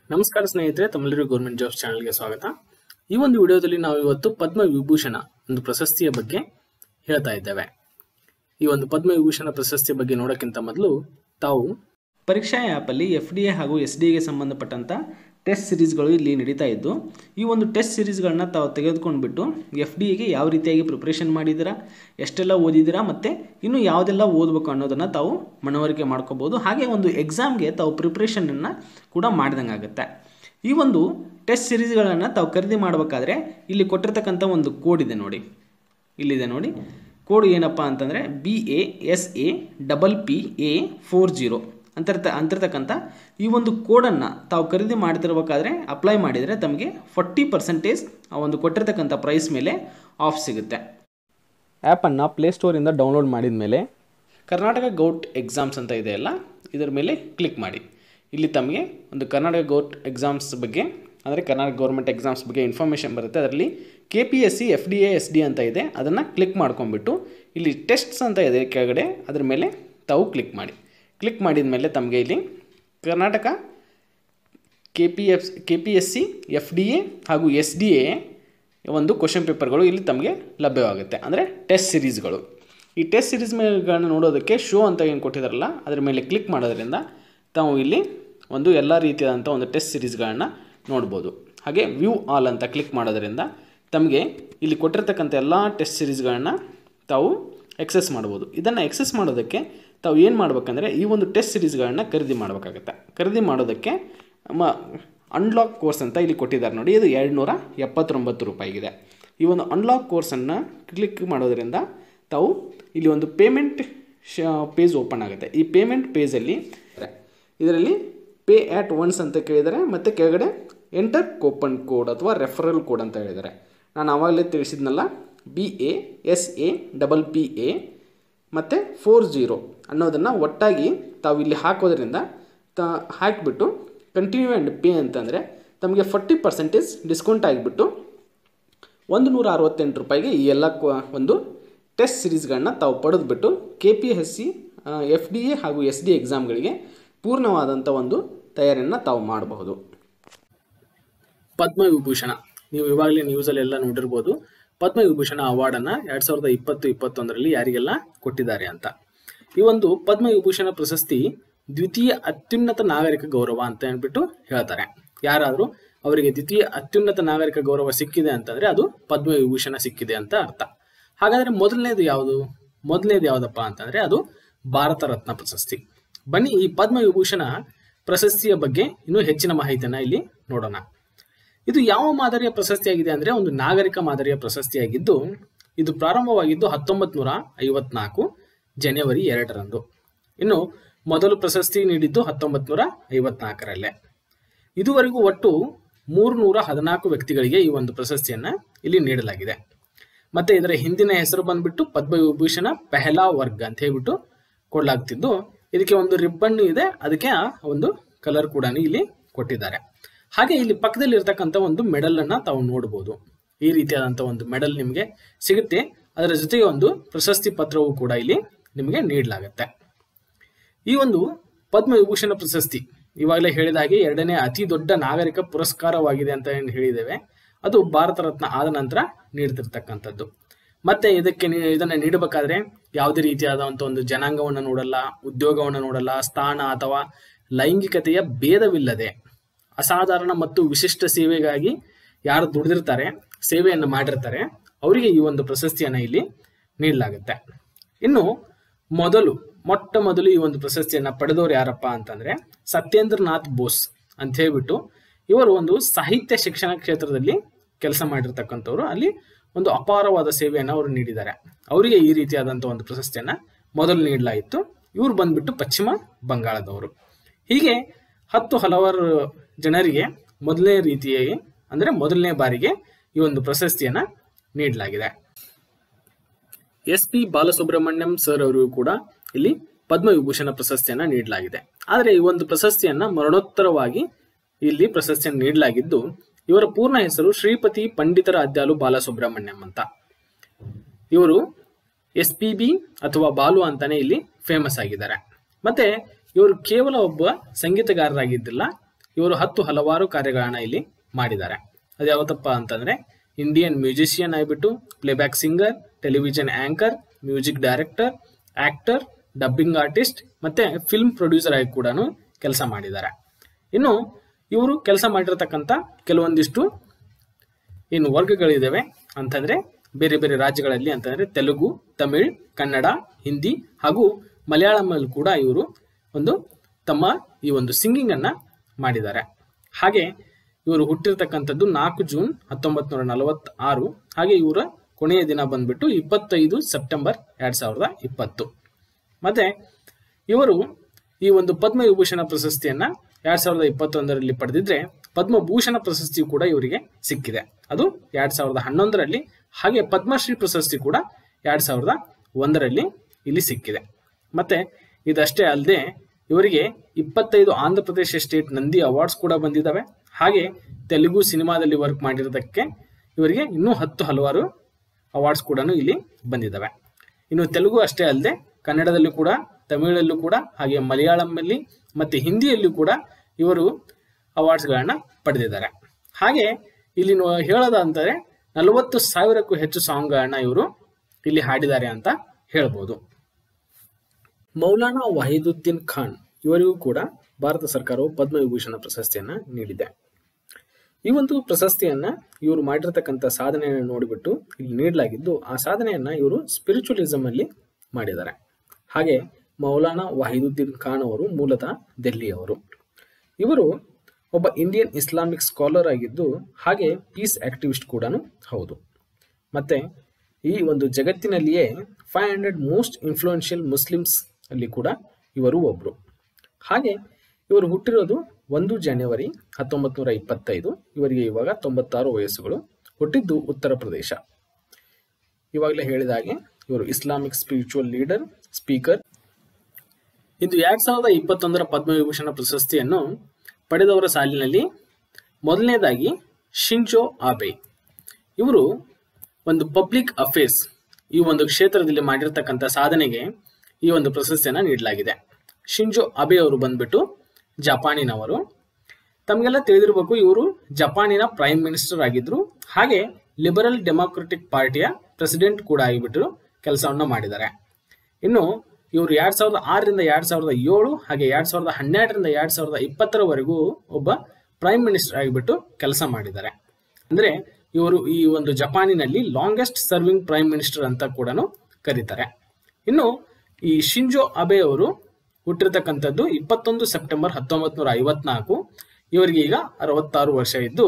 ನಮಸ್ಕಾರ ಸ್ನೇಹಿತರೆ ತಮ್ಮೆಲ್ಲರಿಗೂ ಗೌರ್ಮೆಂಟ್ ಜಾಬ್ಸ್ ಚಾನಲ್ಗೆ ಸ್ವಾಗತ ಈ ಒಂದು ವಿಡಿಯೋದಲ್ಲಿ ನಾವು ಇವತ್ತು ಪದ್ಮ ವಿಭೂಷಣ ಒಂದು ಪ್ರಶಸ್ತಿಯ ಬಗ್ಗೆ ಹೇಳ್ತಾ ಇದ್ದೇವೆ ಈ ಒಂದು ಪದ್ಮ ವಿಭೂಷಣ ಪ್ರಶಸ್ತಿಯ ಬಗ್ಗೆ ನೋಡೋಕ್ಕಿಂತ ಮೊದಲು ತಾವು ಪರೀಕ್ಷಾ ಆ್ಯಪಲ್ಲಿ ಎಫ್ ಡಿ ಎ ಹಾಗೂ ಎಸ್ ಡಿ ಎಗೆ ಸಂಬಂಧಪಟ್ಟಂಥ ಟೆಸ್ಟ್ ಸಿರೀಸ್ಗಳು ಇಲ್ಲಿ ನಡೀತಾ ಇದ್ದು ಈ ಒಂದು ಟೆಸ್ಟ್ ಸಿರೀಸ್ಗಳನ್ನ ತಾವು ತೆಗೆದುಕೊಂಡ್ಬಿಟ್ಟು ಎಫ್ ಡಿ ಎಗೆ ಯಾವ ರೀತಿಯಾಗಿ ಪ್ರಿಪ್ರೇಷನ್ ಮಾಡಿದ್ದೀರಾ ಎಷ್ಟೆಲ್ಲ ಓದಿದ್ದೀರಾ ಮತ್ತು ಇನ್ನು ಯಾವುದೆಲ್ಲ ಓದಬೇಕು ಅನ್ನೋದನ್ನು ತಾವು ಮನವರಿಕೆ ಮಾಡ್ಕೋಬೋದು ಹಾಗೆ ಒಂದು ಎಕ್ಸಾಮ್ಗೆ ತಾವು ಪ್ರಿಪ್ರೇಷನನ್ನು ಕೂಡ ಮಾಡ್ದಂಗೆ ಆಗುತ್ತೆ ಈ ಒಂದು ಟೆಸ್ಟ್ ಸಿರೀಸ್ಗಳನ್ನು ತಾವು ಖರೀದಿ ಮಾಡಬೇಕಾದ್ರೆ ಇಲ್ಲಿ ಕೊಟ್ಟಿರ್ತಕ್ಕಂಥ ಒಂದು ಕೋಡ್ ಇದೆ ನೋಡಿ ಇಲ್ಲಿದೆ ನೋಡಿ ಕೋಡ್ ಏನಪ್ಪ ಅಂತಂದರೆ B A S A double P A four zero ಅಂತಿರ್ತ ಅಂತಿರ್ತಕ್ಕಂಥ ಈ ಒಂದು ಕೋಡನ್ನು ತಾವು ಖರೀದಿ ಮಾಡ್ತಿರ್ಬೇಕಾದ್ರೆ ಅಪ್ಲೈ ಮಾಡಿದರೆ ತಮಗೆ ಫಾರ್ಟಿ ಪರ್ಸೆಂಟೇಜ್ ಆ ಒಂದು ಕೊಟ್ಟಿರ್ತಕ್ಕಂಥ ಪ್ರೈಸ್ ಮೇಲೆ ಆಫ್ ಸಿಗುತ್ತೆ ಆ್ಯಪನ್ನು ಪ್ಲೇಸ್ಟೋರಿಂದ ಡೌನ್ಲೋಡ್ ಮಾಡಿದ ಮೇಲೆ ಕರ್ನಾಟಕ ಗೌಟ್ ಎಕ್ಸಾಮ್ಸ್ ಅಂತ ಇದೆಯಲ್ಲ ಇದರ ಮೇಲೆ ಕ್ಲಿಕ್ ಮಾಡಿ ಇಲ್ಲಿ ತಮಗೆ ಒಂದು ಕರ್ನಾಟಕ ಗೌಟ್ ಎಕ್ಸಾಮ್ಸ್ ಬಗ್ಗೆ ಅಂದರೆ ಕರ್ನಾಟಕ ಗೌರ್ಮೆಂಟ್ ಎಕ್ಸಾಮ್ಸ್ ಬಗ್ಗೆ ಇನ್ಫಾರ್ಮೇಷನ್ ಬರುತ್ತೆ ಅದರಲ್ಲಿ K P S C F D A S D ಅಂತ ಇದೆ ಅದನ್ನು ಕ್ಲಿಕ್ ಮಾಡ್ಕೊಂಡ್ಬಿಟ್ಟು ಇಲ್ಲಿ ಟೆಸ್ಟ್ಸ್ ಅಂತ ಇದೆ ಕೆಳಗಡೆ ಅದರ ಮೇಲೆ ತಾವು ಕ್ಲಿಕ್ ಮಾಡಿ ಕ್ಲಿಕ್ ಮಾಡಿದ ಮೇಲೆ ತಮಗೆ ಇಲ್ಲಿ Karnataka K P F K P S C F D A ಹಾಗೂ ಎಸ್ ಡಿ ಎ ಒಂದು ಕ್ವಶನ್ ಪೇಪರ್ಗಳು ಇಲ್ಲಿ ತಮಗೆ ಲಭ್ಯವಾಗುತ್ತೆ ಅಂದರೆ ಟೆಸ್ಟ್ ಸಿರೀಸ್ಗಳು ಈ ಟೆಸ್ಟ್ ಸಿರೀಸ್ ಮೇಲೆಗಳನ್ನ ನೋಡೋದಕ್ಕೆ ಶೋ ಅಂತ ಏನು ಕೊಟ್ಟಿದ್ದಾರಲ್ಲ ಅದರ ಮೇಲೆ ಕ್ಲಿಕ್ ಮಾಡೋದ್ರಿಂದ ತಾವು ಇಲ್ಲಿ ಒಂದು ಎಲ್ಲ ರೀತಿಯಾದಂಥ ಒಂದು ಟೆಸ್ಟ್ ಸಿರೀಸ್ಗಳನ್ನ ನೋಡ್ಬೋದು ಹಾಗೆ ವ್ಯೂ ಆಲ್ ಅಂತ ಕ್ಲಿಕ್ ಮಾಡೋದ್ರಿಂದ ತಮಗೆ ಇಲ್ಲಿ ಕೊಟ್ಟಿರ್ತಕ್ಕಂಥ ಎಲ್ಲ ಟೆಸ್ಟ್ ಸಿರೀಸ್ಗಳನ್ನ ತಾವು ಎಕ್ಸೆಸ್ ಮಾಡ್ಬೋದು ಇದನ್ನು ಎಕ್ಸೆಸ್ ಮಾಡೋದಕ್ಕೆ ತಾವು ಏನು ಮಾಡ್ಬೇಕಂದ್ರೆ ಈ ಒಂದು ಟೆಸ್ಟ್ ಸಿರೀಸ್ಗಳನ್ನ ಖರೀದಿ ಮಾಡಬೇಕಾಗತ್ತೆ ಖರೀದಿ ಮಾಡೋದಕ್ಕೆ ಮ ಅನ್ಲಾಕ್ ಕೋರ್ಸ್ ಅಂತ ಇಲ್ಲಿ ಕೊಟ್ಟಿದ್ದಾರೆ ನೋಡಿ ಇದು ಎರಡು ನೂರ ಎಪ್ಪತ್ತೊಂಬತ್ತು ರೂಪಾಯಿಗಿದೆ ಈ ಒಂದು ಅನ್ಲಾಕ್ ಕೋರ್ಸನ್ನು ಕ್ಲಿಕ್ ಮಾಡೋದ್ರಿಂದ ತಾವು ಇಲ್ಲಿ ಒಂದು ಪೇಮೆಂಟ್ ಶ ಪೇಜ್ ಓಪನ್ ಆಗುತ್ತೆ ಈ ಪೇಮೆಂಟ್ ಪೇಜಲ್ಲಿ ಇದರಲ್ಲಿ ಪೇ ಆ್ಯಟ್ ಒನ್ಸ್ ಅಂತ ಕೇಳಿದರೆ ಮತ್ತು ಕೆಳಗಡೆ ಎಂಟರ್ ಕೂಪನ್ ಕೋಡ್ ಅಥವಾ ರೆಫರಲ್ ಕೋಡ್ ಅಂತ ಹೇಳಿದ್ದಾರೆ ನಾನು ಆವಾಗಲೇ ತಿಳಿಸಿದ್ನಲ್ಲ B A S A double P A ಮತ್ತು ಫೋರ್ ಜೀರೋ ಅನ್ನೋದನ್ನು ಒಟ್ಟಾಗಿ ತಾವು ಇಲ್ಲಿ ಹಾಕೋದ್ರಿಂದ ತ ಹಾಕಿಬಿಟ್ಟು ಕಂಟಿನ್ಯೂ ಆ್ಯಂಡ್ ಪೇ ಅಂತಂದರೆ ತಮಗೆ ಫಾರ್ಟಿ ಪರ್ಸೆಂಟೇಜ್ ಡಿಸ್ಕೌಂಟ್ ಆಗಿಬಿಟ್ಟು ಒಂದು ನೂರ ಅರವತ್ತೆಂಟು ರೂಪಾಯಿಗೆ ಈ ಎಲ್ಲ ಕ್ವ- ಒಂದು ಟೆಸ್ಟ್ ಸಿರೀಸ್ಗಳನ್ನ ತಾವು ಪಡೆದುಬಿಟ್ಟು K P S C F D A ಹಾಗೂ ಎಸ್ ಡಿ ಎಕ್ಸಾಮ್ಗಳಿಗೆ ಪೂರ್ಣವಾದಂಥ ಒಂದು ತಯಾರಿಯನ್ನು ತಾವು ಮಾಡಬಹುದು ಪದ್ಮ ವಿಭೂಷಣ ನೀವು ಇವಾಗಲೇ ನ್ಯೂಸಲ್ಲೆಲ್ಲ ನೋಡಿರ್ಬೋದು ಪದ್ಮ ವಿಭೂಷಣ ಅವಾರ್ಡನ್ನು ಎರಡು ಸಾವಿರದ ಇಪ್ಪತ್ತು ಇಪ್ಪತ್ತೊಂದರಲ್ಲಿ ಯಾರಿಗೆಲ್ಲ ಕೊಟ್ಟಿದ್ದಾರೆ ಅಂತ ಈ ಒಂದು ಪದ್ಮ ವಿಭೂಷಣ ಪ್ರಶಸ್ತಿ ದ್ವಿತೀಯ ಅತ್ಯುನ್ನತ ನಾಗರಿಕ ಗೌರವ ಅಂತ ಹೇಳ್ಬಿಟ್ಟು ಹೇಳ್ತಾರೆ ಯಾರಾದರೂ ಅವರಿಗೆ ದ್ವಿತೀಯ ಅತ್ಯುನ್ನತ ನಾಗರಿಕ ಗೌರವ ಸಿಕ್ಕಿದೆ ಅಂತಂದ್ರೆ ಅದು ಪದ್ಮ ವಿಭೂಷಣ ಸಿಕ್ಕಿದೆ ಅಂತ ಅರ್ಥ ಹಾಗಾದ್ರೆ ಮೊದಲನೇದು ಯಾವುದು ಮೊದಲನೇದು ಯಾವುದಪ್ಪ ಅಂತಂದ್ರೆ ಅದು ಭಾರತ ರತ್ನ ಪ್ರಶಸ್ತಿ ಬನ್ನಿ ಈ ಪದ್ಮ ವಿಭೂಷಣ ಪ್ರಶಸ್ತಿಯ ಬಗ್ಗೆ ಇನ್ನೂ ಹೆಚ್ಚಿನ ಮಾಹಿತಿಯನ್ನ ಇಲ್ಲಿ ನೋಡೋಣ ಇದು ಯಾವ ಮಾದರಿಯ ಪ್ರಶಸ್ತಿಯಾಗಿದೆ ಅಂದ್ರೆ ಒಂದು ನಾಗರಿಕ ಮಾದರಿಯ ಪ್ರಶಸ್ತಿಯಾಗಿದ್ದು ಇದು ಪ್ರಾರಂಭವಾಗಿದ್ದು ಹತ್ತೊಂಬತ್ ನೂರ ಐವತ್ನಾಲ್ಕು ಜನವರಿ ಎರಡರಂದು ಇನ್ನು ಮೊದಲು ಪ್ರಶಸ್ತಿ ನೀಡಿದ್ದು ಹತ್ತೊಂಬತ್ ನೂರ ಐವತ್ನಾಲ್ಕರಲ್ಲೇ ಇದುವರೆಗೂ ಒಟ್ಟು ಮೂರ್ನೂರ ಹದಿನಾಲ್ಕು ವ್ಯಕ್ತಿಗಳಿಗೆ ಈ ಒಂದು ಪ್ರಶಸ್ತಿಯನ್ನ ಇಲ್ಲಿ ನೀಡಲಾಗಿದೆ ಮತ್ತೆ ಇದರ ಹಿಂದಿನ ಹೆಸರು ಬಂದ್ಬಿಟ್ಟು ಪದ್ಮವಿಭೂಷಣ ಪೆಹಲಾ ವರ್ಗ ಅಂತ ಹೇಳ್ಬಿಟ್ಟು ಕೊಡಲಾಗ್ತಿದ್ದು ಇದಕ್ಕೆ ಒಂದು ರಿಬ್ಬನ್ ಇದೆ ಅದಕ್ಕೆ ಆ ಒಂದು ಕಲರ್ ಕೂಡ ಇಲ್ಲಿ ಕೊಟ್ಟಿದ್ದಾರೆ ಹಾಗೆ ಇಲ್ಲಿ ಪಕ್ಕದಲ್ಲಿ ಇರ್ತಕ್ಕಂಥ ಒಂದು ಮೆಡಲ್ ಅನ್ನ ತಾವು ನೋಡಬಹುದು ಈ ರೀತಿಯಾದಂತಹ ಒಂದು ಮೆಡಲ್ ನಿಮಗೆ ಸಿಗುತ್ತೆ ಅದರ ಜೊತೆಗೆ ಒಂದು ಪ್ರಶಸ್ತಿ ಪತ್ರವೂ ಕೂಡ ಇಲ್ಲಿ ನಿಮಗೆ ನೀಡಲಾಗುತ್ತೆ ಈ ಒಂದು ಪದ್ಮ ವಿಭೂಷಣ ಪ್ರಶಸ್ತಿ ಇವಾಗಲೇ ಹೇಳಿದ ಹಾಗೆ ಎರಡನೇ ಅತಿ ದೊಡ್ಡ ನಾಗರಿಕ ಪುರಸ್ಕಾರವಾಗಿದೆ ಅಂತ ಏನು ಹೇಳಿದ್ದೇವೆ ಅದು ಭಾರತ ರತ್ನ ಆದ ನಂತರ ನೀಡ್ತಿರ್ತಕ್ಕಂಥದ್ದು ಮತ್ತೆ ಇದಕ್ಕೆ ನೀ- ಇದನ್ನ ನೀಡಬೇಕಾದ್ರೆ ಯಾವುದೇ ರೀತಿಯಾದಂಥ ಒಂದು ಜನಾಂಗವನ್ನು ನೋಡಲ್ಲ ಉದ್ಯೋಗವನ್ನು ನೋಡಲ್ಲ ಸ್ಥಾನ ಅಥವಾ ಲೈಂಗಿಕತೆಯ ಭೇದವಿಲ್ಲದೆ ಅಸಾಧಾರಣ ಮತ್ತು ವಿಶಿಷ್ಟ ಸೇವೆಗಾಗಿ ಯಾರು ದುಡಿದಿರ್ತಾರೆ ಸೇವೆಯನ್ನು ಮಾಡಿರ್ತಾರೆ ಅವರಿಗೆ ಈ ಒಂದು ಪ್ರಶಸ್ತಿಯನ್ನ ಇಲ್ಲಿ ನೀಡಲಾಗುತ್ತೆ ಇನ್ನು ಮೊದಲು ಮೊಟ್ಟ ಮೊದಲು ಈ ಒಂದು ಪ್ರಶಸ್ತಿಯನ್ನ ಪಡೆದವರು ಯಾರಪ್ಪ ಅಂತಂದ್ರೆ ಸತ್ಯೇಂದ್ರನಾಥ್ ಬೋಸ್ ಅಂತ ಹೇಳ್ಬಿಟ್ಟು ಇವರು ಒಂದು ಸಾಹಿತ್ಯ ಶಿಕ್ಷಣ ಕ್ಷೇತ್ರದಲ್ಲಿ ಕೆಲಸ ಮಾಡಿರ್ತಕ್ಕಂಥವ್ರು ಅಲ್ಲಿ ಒಂದು ಅಪಾರವಾದ ಸೇವೆಯನ್ನು ಅವರು ನೀಡಿದ್ದಾರೆ ಅವರಿಗೆ ಈ ರೀತಿಯಾದಂಥ ಒಂದು ಪ್ರಶಸ್ತಿಯನ್ನ ಮೊದಲು ನೀಡಲಾಯಿತು ಇವರು ಬಂದ್ಬಿಟ್ಟು ಪಶ್ಚಿಮ ಬಂಗಾಳದವರು ಹೀಗೆ ಹತ್ತು ಹಲವಾರು ಜನರಿಗೆ ಮೊದಲನೇ ರೀತಿಯಾಗಿ ಅಂದ್ರೆ ಮೊದಲನೇ ಬಾರಿಗೆ ಈ ಒಂದು ಪ್ರಶಸ್ತಿಯನ್ನ ನೀಡಲಾಗಿದೆ ಎಸ್ ಪಿ ಬಾಲಸುಬ್ರಹ್ಮಣ್ಯಂ ಸರ್ ಅವರಿಗೂ ಕೂಡ ಇಲ್ಲಿ ಪದ್ಮವಿಭೂಷಣ ಪ್ರಶಸ್ತಿಯನ್ನ ನೀಡಲಾಗಿದೆ ಆದರೆ ಈ ಒಂದು ಪ್ರಶಸ್ತಿಯನ್ನ ಮರಣೋತ್ತರವಾಗಿ ಇಲ್ಲಿ ಪ್ರಶಸ್ತಿಯನ್ನು ನೀಡಲಾಗಿದ್ದು ಇವರ ಪೂರ್ಣ ಹೆಸರು ಶ್ರೀಪತಿ ಪಂಡಿತರ ಅದ್ಯಾಲು ಬಾಲಸುಬ್ರಹ್ಮಣ್ಯಂ ಅಂತ ಇವರು ಎಸ್ ಪಿ ಬಿ ಅಥವಾ ಬಾಲು ಅಂತಾನೆ ಇಲ್ಲಿ ಫೇಮಸ್ ಆಗಿದ್ದಾರೆ ಮತ್ತೆ ಇವರು ಕೇವಲ ಒಬ್ಬ ಸಂಗೀತಗಾರರಾಗಿದ್ದಿಲ್ಲ ಇವರು ಹತ್ತು ಹಲವಾರು ಕಾರ್ಯಗಳನ್ನ ಇಲ್ಲಿ ಮಾಡಿದ್ದಾರೆ ಅದು ಯಾವತ್ತಪ್ಪ ಅಂತಂದ್ರೆ ಇಂಡಿಯನ್ ಮ್ಯೂಸಿಷಿಯನ್ ಆಗಿಬಿಟ್ಟು playback singer television anchor music director actor dubbing artist ಮತ್ತೆ ಫಿಲ್ಮ್ ಪ್ರೊಡ್ಯೂಸರ್ ಆಗಿ ಕೂಡ ಕೆಲಸ ಮಾಡಿದ್ದಾರೆ ಇನ್ನು ಇವರು ಕೆಲಸ ಮಾಡಿರತಕ್ಕಂಥ ಕೆಲವೊಂದಿಷ್ಟು ಏನು ವರ್ಗಗಳಿದ್ದಾವೆ ಅಂತಂದ್ರೆ ಬೇರೆ ಬೇರೆ ರಾಜ್ಯಗಳಲ್ಲಿ ಅಂತಂದ್ರೆ ತೆಲುಗು ತಮಿಳ್ ಕನ್ನಡ ಹಿಂದಿ ಹಾಗೂ ಮಲಯಾಳಂನಲ್ಲಿ ಕೂಡ ಇವರು ಒಂದು ತಮ್ಮ ಈ ಒಂದು ಸಿಂಗಿಂಗ್ ಅನ್ನ ಮಾಡಿದ್ದಾರೆ ಹಾಗೆ ಇವರು ಹುಟ್ಟಿರ್ತಕ್ಕಂಥದ್ದು ನಾಲ್ಕು ಜೂನ್ ಹತ್ತೊಂಬತ್ತು ನೂರ ನಲವತ್ತಾರು ಹಾಗೆ ಇವರ ಕೊನೆಯ ದಿನ ಬಂದ್ಬಿಟ್ಟು ಇಪ್ಪತ್ತೈದು ಸೆಪ್ಟೆಂಬರ್ ಎರಡ್ ಸಾವಿರದ ಇಪ್ಪತ್ತು ಮತ್ತೆ ಇವರು ಈ ಒಂದು ಪದ್ಮವಿಭೂಷಣ ಪ್ರಶಸ್ತಿಯನ್ನ ಎರಡ್ ಸಾವಿರದ ಇಪ್ಪತ್ತೊಂದರಲ್ಲಿ ಪಡೆದಿದ್ರೆ ಪದ್ಮಭೂಷಣ ಪ್ರಶಸ್ತಿಯು ಕೂಡ ಇವರಿಗೆ ಸಿಕ್ಕಿದೆ ಅದು ಎರಡ್ ಸಾವಿರದ ಹನ್ನೊಂದರಲ್ಲಿ ಹಾಗೆ ಪದ್ಮಶ್ರೀ ಪ್ರಶಸ್ತಿ ಕೂಡ ಎರಡ್ ಸಾವಿರದ ಒಂದರಲ್ಲಿ ಇಲ್ಲಿ ಸಿಕ್ಕಿದೆ ಮತ್ತೆ ಇದಷ್ಟೇ ಅಲ್ಲದೆ ಇವರಿಗೆ ಇಪ್ಪತ್ತೈದು ಆಂಧ್ರ ಪ್ರದೇಶ ಸ್ಟೇಟ್ ನಂದಿ ಅವಾರ್ಡ್ಸ್ ಕೂಡ ಬಂದಿದ್ದಾವೆ ಹಾಗೆ ತೆಲುಗು ಸಿನಿಮಾದಲ್ಲಿ ವರ್ಕ್ ಮಾಡಿರೋದಕ್ಕೆ ಇವರಿಗೆ ಇನ್ನೂ ಹತ್ತು ಹಲವಾರು ಅವಾರ್ಡ್ಸ್ ಕೂಡ ಇಲ್ಲಿ ಬಂದಿದ್ದಾವೆ ಇನ್ನು ತೆಲುಗು ಅಷ್ಟೇ ಅಲ್ಲದೆ ಕನ್ನಡದಲ್ಲೂ ಕೂಡ ತಮಿಳಲ್ಲೂ ಕೂಡ ಹಾಗೆ ಮಲಯಾಳಂನಲ್ಲಿ ಮತ್ತೆ ಹಿಂದಿಯಲ್ಲೂ ಕೂಡ ಇವರು ಅವಾರ್ಡ್ಸ್ಗಳನ್ನ ಪಡೆದಿದ್ದಾರೆ ಹಾಗೆ ಇಲ್ಲಿ ನೋ- ಹೇಳೋದಂತಾರೆ ನಲವತ್ತು ಸಾವಿರಕ್ಕೂ ಹೆಚ್ಚು ಸಾಂಗ್ಗಳನ್ನ ಇವರು ಇಲ್ಲಿ ಹಾಡಿದ್ದಾರೆ ಅಂತ ಹೇಳ್ಬೋದು ಮೌಲಾನಾ ವಹೀದುದ್ದೀನ್ ಖಾನ್ ಇವರಿಗೂ ಕೂಡ ಭಾರತ ಸರ್ಕಾರವು ಪದ್ಮವಿಭೂಷಣ ಪ್ರಶಸ್ತಿಯನ್ನ ನೀಡಿದೆ ಈ ಒಂದು ಪ್ರಶಸ್ತಿಯನ್ನ ಇವರು ಮಾಡಿರ್ತಕ್ಕಂಥ ಸಾಧನೆಯನ್ನು ನೋಡಿಬಿಟ್ಟು ಇಲ್ಲಿ ನೀಡಲಾಗಿದ್ದು ಆ ಸಾಧನೆಯನ್ನ ಇವರು ಸ್ಪಿರಿಚುವಲಿಸಂ ಅಲ್ಲಿ ಮಾಡಿದ್ದಾರೆ ಹಾಗೆ ಮೌಲಾನಾ ವಹೀದುದ್ದೀನ್ ಖಾನ್ ಅವರು ಮೂಲತಃ ದೆಹಲಿಯವರು ಇವರು ಒಬ್ಬ ಇಂಡಿಯನ್ ಇಸ್ಲಾಮಿಕ್ ಸ್ಕಾಲರ್ ಆಗಿದ್ದು ಹಾಗೆ ಪೀಸ್ ಆಕ್ಟಿವಿಸ್ಟ್ ಕೂಡ ಹೌದು ಮತ್ತೆ ಈ ಒಂದು ಜಗತ್ತಿನಲ್ಲಿಯೇ five hundred most influential Muslims ಅಲ್ಲಿ ಕೂಡ ಇವರು ಒಬ್ರು ಹಾಗೆ ಇವರು ಹುಟ್ಟಿರೋದು ಒಂದು ಜನವರಿ ಹತ್ತೊಂಬತ್ತು ನೂರ ಇಪ್ಪತ್ತೈದು ಇವರಿಗೆ ಇವಾಗ ತೊಂಬತ್ತಾರು ವಯಸ್ಸುಗಳು ಹುಟ್ಟಿದ್ದು ಉತ್ತರ ಪ್ರದೇಶ ಇವಾಗಲೇ ಹೇಳಿದ ಹಾಗೆ ಇವರು ಇಸ್ಲಾಮಿಕ್ ಸ್ಪಿರಿಚುವಲ್ ಲೀಡರ್ ಸ್ಪೀಕರ್ ಇಂದು ಎರಡ್ ಸಾವಿರದ ಇಪ್ಪತ್ತೊಂದರ ಪದ್ಮವಿಭೂಷಣ ಪ್ರಶಸ್ತಿಯನ್ನು ಪಡೆದವರ ಸಾಲಿನಲ್ಲಿ ಮೊದಲನೇದಾಗಿ ಶಿಂಜೋ ಆಬೆ ಇವರು ಒಂದು ಪಬ್ಲಿಕ್ ಅಫೇರ್ಸ್ ಈ ಒಂದು ಕ್ಷೇತ್ರದಲ್ಲಿ ಮಾಡಿರ್ತಕ್ಕಂಥ ಸಾಧನೆಗೆ ಈ ಒಂದು ಪ್ರಶಸ್ತಿಯನ್ನು ನೀಡಲಾಗಿದೆ ಶಿಂಜೋ ಅಬೆ ಅವರು ಬಂದ್ಬಿಟ್ಟು ಜಪಾನಿನವರು ತಮಗೆಲ್ಲ ತಿಳಿದಿರಬೇಕು ಇವರು ಜಪಾನಿನ ಪ್ರೈಮ್ ಮಿನಿಸ್ಟರ್ ಆಗಿದ್ರು ಹಾಗೆ ಲಿಬರಲ್ ಡೆಮಾಕ್ರೆಟಿಕ್ ಪಾರ್ಟಿಯ ಪ್ರೆಸಿಡೆಂಟ್ ಕೂಡ ಆಗಿಬಿಟ್ಟು ಕೆಲಸವನ್ನ ಮಾಡಿದ್ದಾರೆ ಇನ್ನು ಇವರು ಎರಡ್ ಸಾವಿರದ ಆರರಿಂದ ಎರಡ್ ಸಾವಿರದ ಏಳು ಹಾಗೆ ಎರಡ್ ಸಾವಿರದ ಹನ್ನೆರಡರಿಂದ ಎರಡ್ ಸಾವಿರದ ಇಪ್ಪತ್ತರವರೆಗೂ ಒಬ್ಬ ಪ್ರೈಮ್ ಮಿನಿಸ್ಟರ್ ಆಗಿಬಿಟ್ಟು ಕೆಲಸ ಮಾಡಿದ್ದಾರೆ ಅಂದ್ರೆ ಇವರು ಈ ಒಂದು ಜಪಾನಿನಲ್ಲಿ ಲಾಂಗೆಸ್ಟ್ ಸರ್ವಿಂಗ್ ಪ್ರೈಮ್ ಮಿನಿಸ್ಟರ್ ಅಂತ ಕೂಡ ಕರೀತಾರೆ ಇನ್ನು ಈ ಶಿಂಜೋ ಅಬೆ ಅವರು ಹುಟ್ಟಿರ್ತಕ್ಕಂಥದ್ದು ಇಪ್ಪತ್ತೊಂದು ಸೆಪ್ಟೆಂಬರ್ ಹತ್ತೊಂಬತ್ತು ನೂರ ಐವತ್ನಾಲ್ಕು ಇವರಿಗೆ ಈಗ ಅರವತ್ತಾರು ವರ್ಷ ಇದ್ದು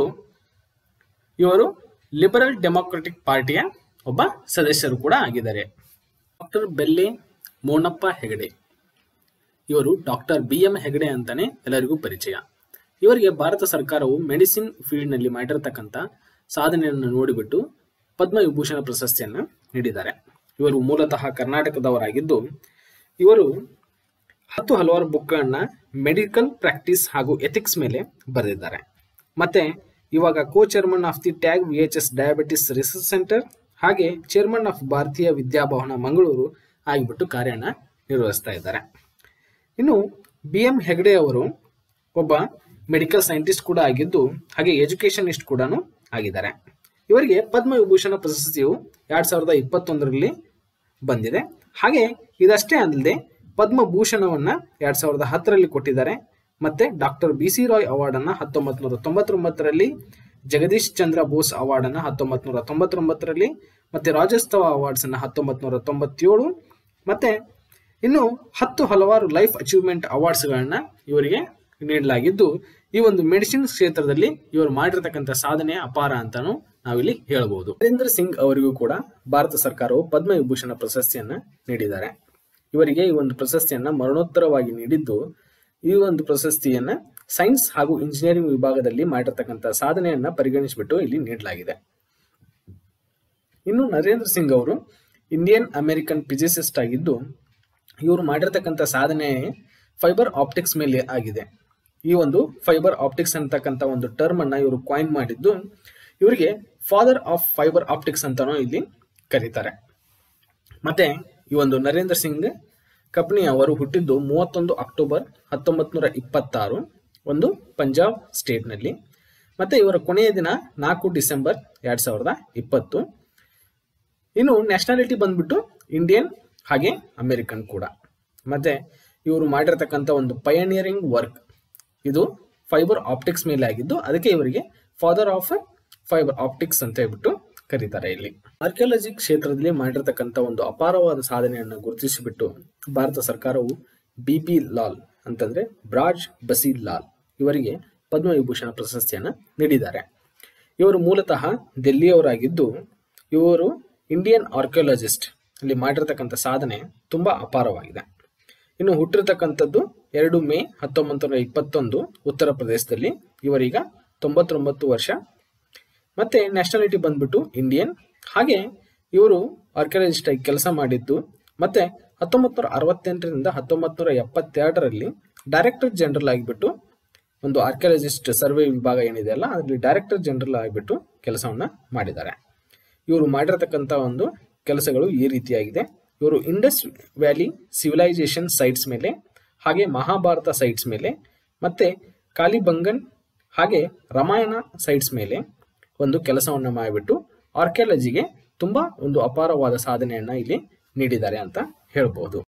ಇವರು ಲಿಬರಲ್ ಡೆಮಾಕ್ರೆಟಿಕ್ ಪಾರ್ಟಿಯ ಒಬ್ಬ ಸದಸ್ಯರು ಕೂಡ ಆಗಿದ್ದಾರೆ ಡಾಕ್ಟರ್ ಬೆಲ್ಲೆ ಮೋನಪ್ಪ ಹೆಗಡೆ ಇವರು ಡಾಕ್ಟರ್ ಬಿ ಎಂ ಹೆಗಡೆ ಅಂತಾನೆ ಎಲ್ಲರಿಗೂ ಪರಿಚಯ ಇವರಿಗೆ ಭಾರತ ಸರ್ಕಾರವು ಮೆಡಿಸಿನ್ ಫೀಲ್ಡ್ನಲ್ಲಿ ಮಾಡಿರ್ತಕ್ಕಂಥ ಸಾಧನೆಯನ್ನು ನೋಡಿಬಿಟ್ಟು ಪದ್ಮವಿಭೂಷಣ ಪ್ರಶಸ್ತಿಯನ್ನ ನೀಡಿದ್ದಾರೆ ಇವರು ಮೂಲತಃ ಕರ್ನಾಟಕದವರಾಗಿದ್ದು ಇವರು ಹತ್ತು ಹಲವಾರು ಬುಕ್ಗಳನ್ನ ಮೆಡಿಕಲ್ ಪ್ರಾಕ್ಟೀಸ್ ಹಾಗೂ ಎಥಿಕ್ಸ್ ಮೇಲೆ ಬರೆದಿದ್ದಾರೆ ಮತ್ತೆ ಇವಾಗ co chairman of the Tag V H S diabetes research centre ಹಾಗೆ ಚೇರ್ಮನ್ ಆಫ್ ಭಾರತೀಯ ವಿದ್ಯಾಭವನ ಮಂಗಳೂರು ಆಗಿಬಿಟ್ಟು ಕಾರ್ಯನ ನಿರ್ವಹಿಸ್ತಾ ಇದ್ದಾರೆ ಇನ್ನು ಬಿ ಎಂ ಹೆಗ್ಡೆ ಅವರು ಒಬ್ಬ ಮೆಡಿಕಲ್ ಸೈಂಟಿಸ್ಟ್ ಕೂಡ ಆಗಿದ್ದು ಹಾಗೆ ಎಜುಕೇಶನಿಸ್ಟ್ ಕೂಡ ಆಗಿದ್ದಾರೆ ಇವರಿಗೆ ಪದ್ಮವಿಭೂಷಣ ಪ್ರಶಸ್ತಿಯು ಎರಡ್ ಸಾವಿರದ ಇಪ್ಪತ್ತೊಂದರಲ್ಲಿ ಬಂದಿದೆ ಹಾಗೆ ಇದಷ್ಟೇ ಅಲ್ಲದೆ ಪದ್ಮಭೂಷಣವನ್ನ ಎರಡ್ ಸಾವಿರದ ಹತ್ತರಲ್ಲಿ ಕೊಟ್ಟಿದ್ದಾರೆ ಮತ್ತೆ doctor B C Roy award ಅನ್ನ ಹತ್ತೊಂಬತ್ ನೂರ ತೊಂಬತ್ತೊಂಬತ್ತರಲ್ಲಿ ಜಗದೀಶ್ ಚಂದ್ರ ಬೋಸ್ ಅವಾರ್ಡ್ ಅನ್ನ ಹತ್ತೊಂಬತ್ ನೂರ ತೊಂಬತ್ತೊಂಬತ್ತರಲ್ಲಿ ಮತ್ತೆ ರಾಜ್ಯೋತ್ಸವ ಅವಾರ್ಡ್ಸ್ ಅನ್ನ ಹತ್ತೊಂಬತ್ ನೂರ ತೊಂಬತ್ತೇಳು ಮತ್ತೆ ಇನ್ನು ಹತ್ತು ಹಲವಾರು ಲೈಫ್ ಅಚೀವ್ಮೆಂಟ್ ಅವಾರ್ಡ್ಸ್ಗಳನ್ನ ಇವರಿಗೆ ನೀಡಲಾಗಿದ್ದು ಈ ಒಂದು ಮೆಡಿಸಿನ್ ಕ್ಷೇತ್ರದಲ್ಲಿ ಇವರು ಮಾಡಿರ್ತಕ್ಕಂಥ ಸಾಧನೆ ಅಪಾರ ಅಂತಾನು ನಾವಿಲ್ಲಿ ಹೇಳಬಹುದು ನರೇಂದ್ರ ಸಿಂಗ್ ಅವರಿಗೂ ಕೂಡ ಭಾರತ ಸರ್ಕಾರವು ಪದ್ಮವಿಭೂಷಣ ಪ್ರಶಸ್ತಿಯನ್ನ ನೀಡಿದ್ದಾರೆ ಇವರಿಗೆ ಈ ಒಂದು ಪ್ರಶಸ್ತಿಯನ್ನ ಮರಣೋತ್ತರವಾಗಿ ನೀಡಿದ್ದು ಈ ಒಂದು ಪ್ರಶಸ್ತಿಯನ್ನ ಸೈನ್ಸ್ ಹಾಗೂ ಇಂಜಿನಿಯರಿಂಗ್ ವಿಭಾಗದಲ್ಲಿ ಮಾಡಿರ್ತಕ್ಕಂಥ ಸಾಧನೆಯನ್ನ ಪರಿಗಣಿಸಿಬಿಟ್ಟು ಇಲ್ಲಿ ನೀಡಲಾಗಿದೆ ಇನ್ನು ನರೇಂದ್ರ ಸಿಂಗ್ ಅವರು ಇಂಡಿಯನ್ ಅಮೆರಿಕನ್ ಫಿಸಿಸಿಸ್ಟ್ ಆಗಿದ್ದು ಇವರು ಮಾಡಿರ್ತಕ್ಕಂಥ ಸಾಧನೆ ಫೈಬರ್ ಆಪ್ಟಿಕ್ಸ್ ಮೇಲೆ ಆಗಿದೆ ಈ ಒಂದು ಫೈಬರ್ ಆಪ್ಟಿಕ್ಸ್ ಅಂತಕ್ಕಂಥ ಒಂದು ಟರ್ಮ್ ಅನ್ನ ಇವರು ಕಾಯಿನ್ ಮಾಡಿದ್ದು ಇವರಿಗೆ ಫಾದರ್ ಆಫ್ ಫೈಬರ್ ಆಪ್ಟಿಕ್ಸ್ ಅಂತಾನೂ ಇಲ್ಲಿ ಕರೀತಾರೆ ಮತ್ತೆ ಈ ಒಂದು ನರೇಂದ್ರ ಸಿಂಗ್ ಕಪ್ನಿ ಅವರು ಹುಟ್ಟಿದ್ದು ಮೂವತ್ತೊಂದು ಅಕ್ಟೋಬರ್ ಹತ್ತೊಂಬತ್ ನೂರ ಇಪ್ಪತ್ತಾರು ಒಂದು ಪಂಜಾಬ್ ಸ್ಟೇಟ್ನಲ್ಲಿ ಮತ್ತು ಇವರ ಕೊನೆಯ ದಿನ ನಾಲ್ಕು ಡಿಸೆಂಬರ್ ಎರಡು ಸಾವಿರದ ಇಪ್ಪತ್ತು ಇನ್ನು ನ್ಯಾಷನಾಲಿಟಿ ಬಂದ್ಬಿಟ್ಟು ಇಂಡಿಯನ್ ಹಾಗೆ ಅಮೆರಿಕನ್ ಕೂಡ ಮತ್ತೆ ಇವರು ಮಾಡಿರ್ತಕ್ಕಂಥ ಒಂದು ಪಯನಿಯರಿಂಗ್ ವರ್ಕ್ ಇದು ಫೈಬರ್ ಆಪ್ಟಿಕ್ಸ್ ಮೇಲೆ ಆಗಿದ್ದು ಅದಕ್ಕೆ ಇವರಿಗೆ ಫಾದರ್ ಆಫ್ ಫೈಬರ್ ಆಪ್ಟಿಕ್ಸ್ ಅಂತ ಹೇಳ್ಬಿಟ್ಟು ಕರೀತಾರೆ ಇಲ್ಲಿ ಆರ್ಕಿಯಾಲಜಿ ಕ್ಷೇತ್ರದಲ್ಲಿ ಮಾಡಿರ್ತಕ್ಕಂಥ ಒಂದು ಅಪಾರವಾದ ಸಾಧನೆಯನ್ನು ಗುರುತಿಸಿಬಿಟ್ಟು ಭಾರತ ಸರ್ಕಾರವು ಬಿ ಪಿ ಲಾಲ್ ಅಂತಂದ್ರೆ ಬ್ರಾಜ್ ಬಸಿ ಲಾಲ್ ಇವರಿಗೆ ಪದ್ಮವಿಭೂಷಣ ಪ್ರಶಸ್ತಿಯನ್ನು ನೀಡಿದ್ದಾರೆ ಇವರು ಮೂಲತಃ ದೆಲ್ಲಿಯವರಾಗಿದ್ದು ಇವರು ಇಂಡಿಯನ್ ಆರ್ಕಿಯಾಲಜಿಸ್ಟ್ ಅಲ್ಲಿ ಮಾಡಿರ್ತಕ್ಕಂಥ ಸಾಧನೆ ತುಂಬಾ ಅಪಾರವಾಗಿದೆ ಇನ್ನು ಹುಟ್ಟಿರ್ತಕ್ಕಂಥದ್ದು ಎರಡು ಮೇ ಹತ್ತೊಂಬತ್ತು ನೂರ ಇಪ್ಪತ್ತೊಂದು ಉತ್ತರ ಪ್ರದೇಶದಲ್ಲಿ ಇವರೀಗ ತೊಂಬತ್ತೊಂಬತ್ತು ವರ್ಷ ಮತ್ತೆ ನ್ಯಾಷನಾಲಿಟಿ ಬಂದ್ಬಿಟ್ಟು ಇಂಡಿಯನ್ ಹಾಗೆ ಇವರು ಆರ್ಕಿಯಾಲಜಿಸ್ಟ್ ಆಗಿ ಕೆಲಸ ಮಾಡಿದ್ದು ಮತ್ತೆ ಹತ್ತೊಂಬತ್ತು ನೂರ ಅರವತ್ತೆಂಟರಿಂದ ಹತ್ತೊಂಬತ್ತು ನೂರ ಎಪ್ಪತ್ತೆರಡರಲ್ಲಿ ಡೈರೆಕ್ಟರ್ ಜನರಲ್ ಆಗಿಬಿಟ್ಟು ಒಂದು ಆರ್ಕಿಯಾಲಜಿಸ್ಟ್ ಸರ್ವೆ ವಿಭಾಗ ಏನಿದೆ ಅಲ್ಲ ಅದರಲ್ಲಿ ಡೈರೆಕ್ಟರ್ ಜನರಲ್ ಆಗಿಬಿಟ್ಟು ಕೆಲಸವನ್ನ ಮಾಡಿದ್ದಾರೆ ಇವರು ಮಾಡಿರತಕ್ಕಂಥ ಒಂದು ಕೆಲಸಗಳು ಈ ರೀತಿಯಾಗಿದೆ ಇವರು ಇಂಡಸ್ ವ್ಯಾಲಿ ಸಿವಿಲೈಸೇಷನ್ ಸೈಟ್ಸ್ ಮೇಲೆ ಹಾಗೆ ಮಹಾಭಾರತ ಸೈಟ್ಸ್ ಮೇಲೆ ಮತ್ತೆ ಕಾಲಿಬಂಗನ್ ಹಾಗೆ ರಾಮಾಯಣ ಸೈಟ್ಸ್ ಮೇಲೆ ಒಂದು ಕೆಲಸವನ್ನ ಮಾಡಿಬಿಟ್ಟು ಆರ್ಕಿಯಾಲಜಿಗೆ ತುಂಬಾ ಒಂದು ಅಪಾರವಾದ ಸಾಧನೆಯನ್ನ ಇಲ್ಲಿ ನೀಡಿದ್ದಾರೆ ಅಂತ ಹೇಳ್ಬೋದು